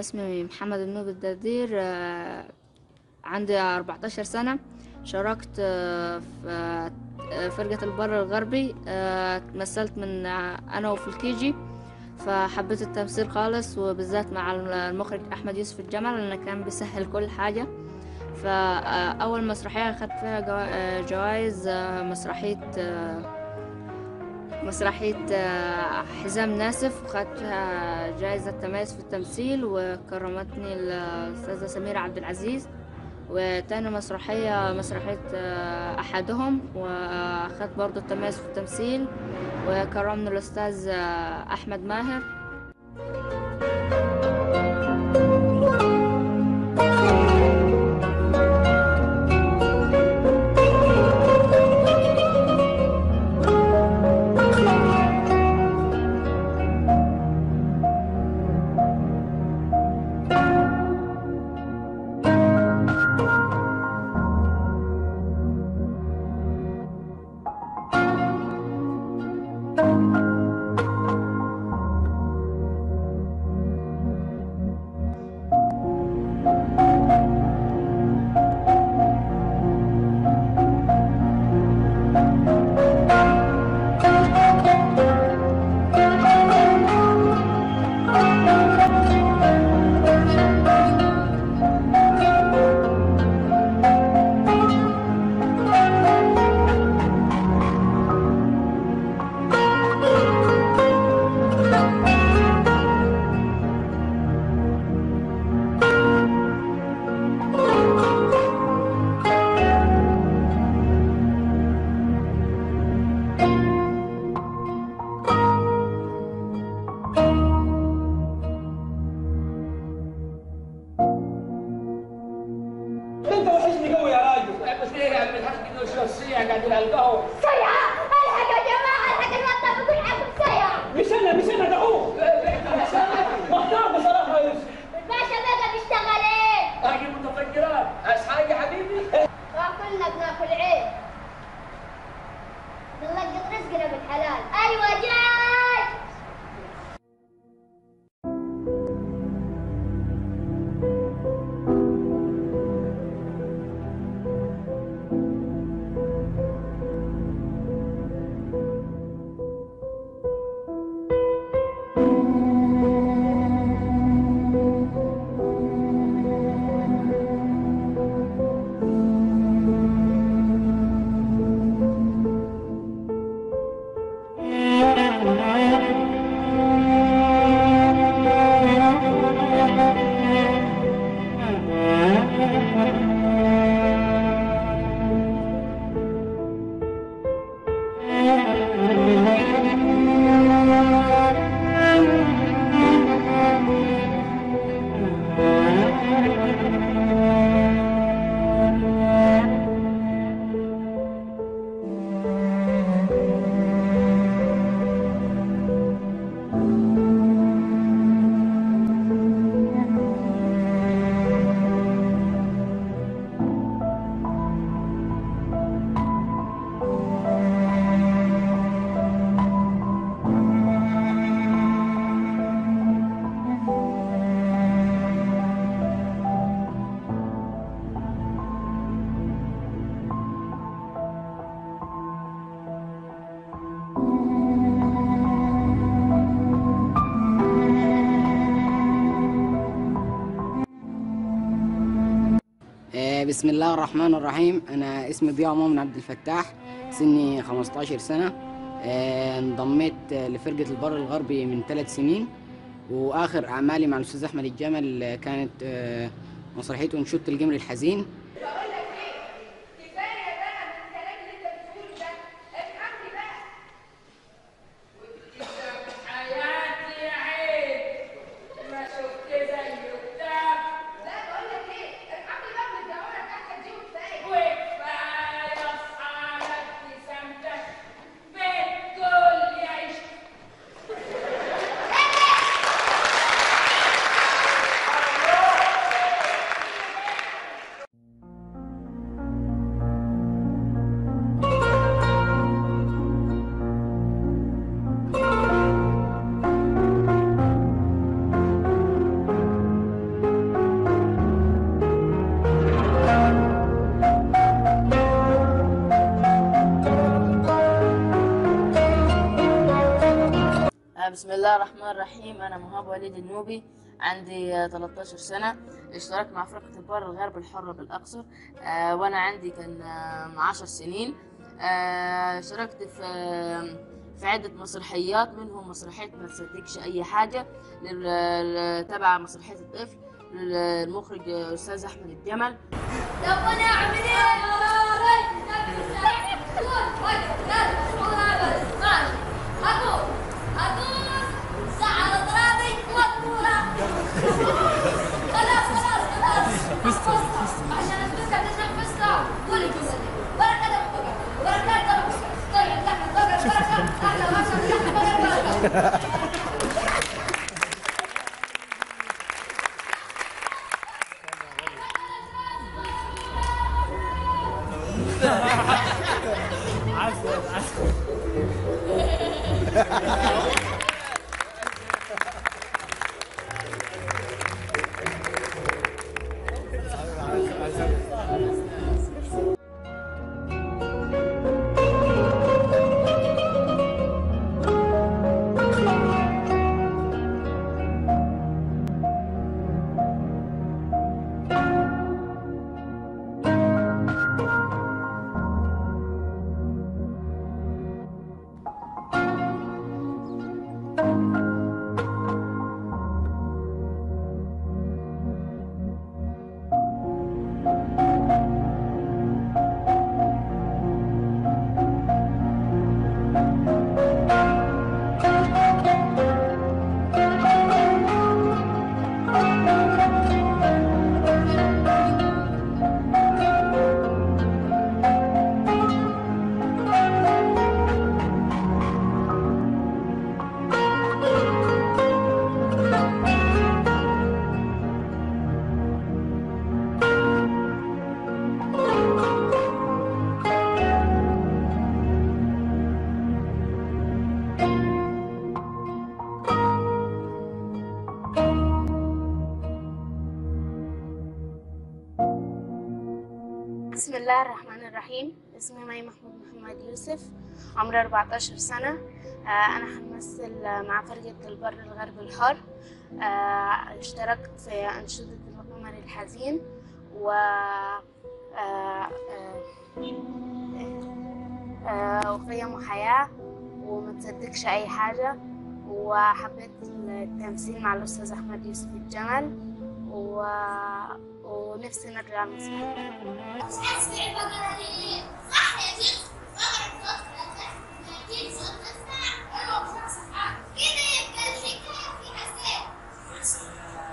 اسمي محمد النوب الدردير آه، عندي 14 سنة شاركت آه، في آه، فرقة البر الغربي آه، مثلت من آه، أنا وفي الكيجي فحبيت التمثيل خالص وبالذات مع المخرج أحمد يوسف الجمل لأنه كان بيسهل كل حاجة فأول مسرحية أخدت فيها جوا- آه، جوائز آه، مسرحية آه، مسرحية آه، حزام ناسف وخدت فيها جائزة تميز في التمثيل وكرمتني الأستاذة سميرة عبد العزيز وتاني مسرحية مسرحية آه، أحدهم وأخدت برضو التميز في التمثيل وكرمني الأستاذ آه، أحمد ماهر انت وحشني قوي يا راجل بس ليه يا عم الحاج انه شخصيه قاعدين على القهوه سيعة الحق يا جماعة الحق المطلب بكل حق سيعة مش انا مش انا دعوه مختار بصراحه يا يوسف الباشا بقى بيشتغل ايه؟ هاجي متفجرات اصحى يا حبيبي وكلنا بناكل عيش بنلقط رزقنا بالحلال ايوه جاي آه، بسم الله الرحمن الرحيم أنا اسمي ضياء مؤمن عبد الفتاح سني 15 سنة آه، انضميت آه، لفرقة البر الغربي من ثلاث سنين وآخر أعمالي مع الأستاذ أحمد الجمل آه، كانت آه، مسرحية أنشودة الجمر الحزين حياتي يا عيد ما شفت زي بتاع لا بقول لك ايه ارحمني بقى من الدوره بتاعتك دي وكفايه وكفايه اصحابك ابتسامتك بالكل يعيش بسم الله الرحمن الرحيم أنا مهاب وليد النوبي عندي آه، 13 سنة اشتركت مع فرقة البر الغرب الحرة بالأقصر آه، وأنا عندي كان آه، 10 سنين آه، اشتركت في آه، في عدة مسرحيات منهم مسرحية ما تصدقش أي حاجة لل- تبع مسرحية الطفل للمخرج آه، أستاذ أحمد الجمل طب وانا اعمل ايه يا ريت قول وقف يلا والله بس ماشي اقول اقول ساعة اضرابي وطولة خلاص خلاص خلاص عشان اثبتها تتنفسها قولي جملة بركة دمك بركة دمك طيب لحم بقر بركة احلى ما شاء الله لحم بقر بركة بسم الله الرحمن الرحيم اسمي مي محمود محمد يوسف عمري 14 سنة آه، أنا هنمثل مع فرقة البر الغرب الحر آه، اشتركت في أنشطة القمر الحزين و آه، آه، آه، وقيم وحياة وما تصدقش أي حاجة وحبيت التمثيل مع الأستاذ أحمد يوسف الجمل و... ونفسي نرجع المسرح اسمع البقرة دي صح يا شيخ بقرة صوت ثلاثة لكن صوت تسمع ايوه صح صح كده يبقى الحكاية فيها سير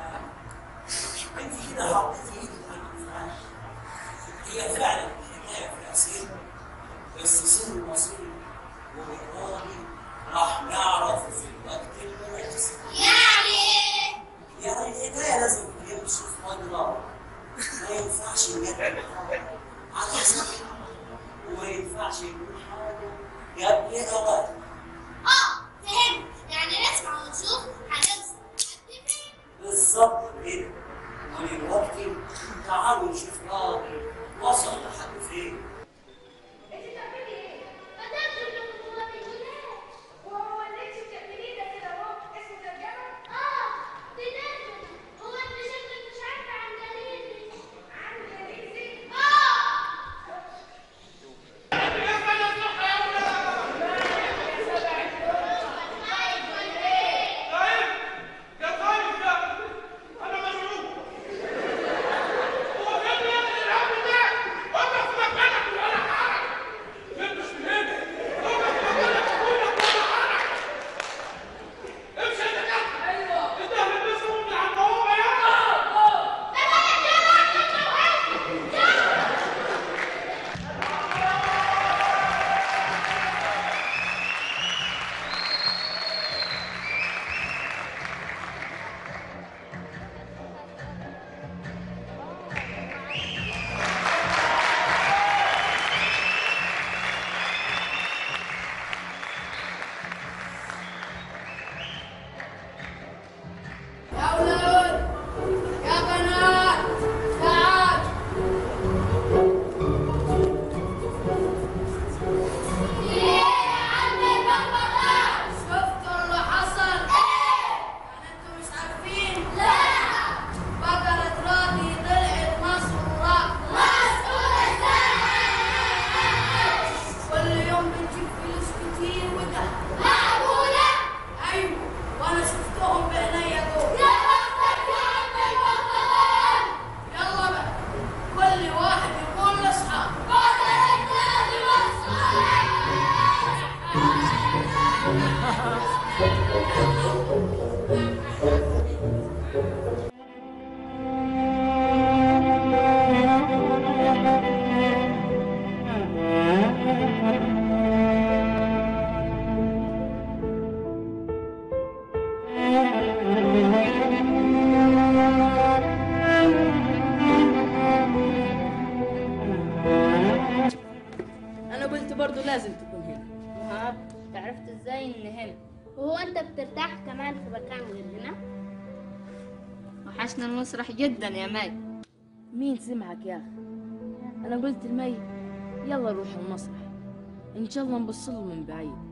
انت كده حطيتي ايدك على الفراش هي فعلا الحكايه فيها سر بس سر المصير والراجل راح نعرفه في الوقت المناسب يعني يعني الحكايه لازم تمشي في مجرى ما ينفعش نجد على حسب وما ينفعش يكون حاجه قبل اوقات اه فهمت يعني نسمع ونشوف هنوصل بالظبط كده ودلوقتي تعالوا نشوف راجل وصل لحد فين انت بتعملي ايه؟ بدأت وهو اللي انت بتعمليه ده كده اهو اسمه ترجمة؟ اه ترجمة هو انت شكلك مش عارفة عن دليلي عن دليلي؟ اه برضو لازم تكون هنا وهاب عرفت ازاي ان هنا وهو انت بترتاح كمان في مكان غير هنا وحشنا المسرح جدا يا مي مين سمعك يا اخي انا قلت لمي يلا روح المسرح ان شاء الله نبصله من بعيد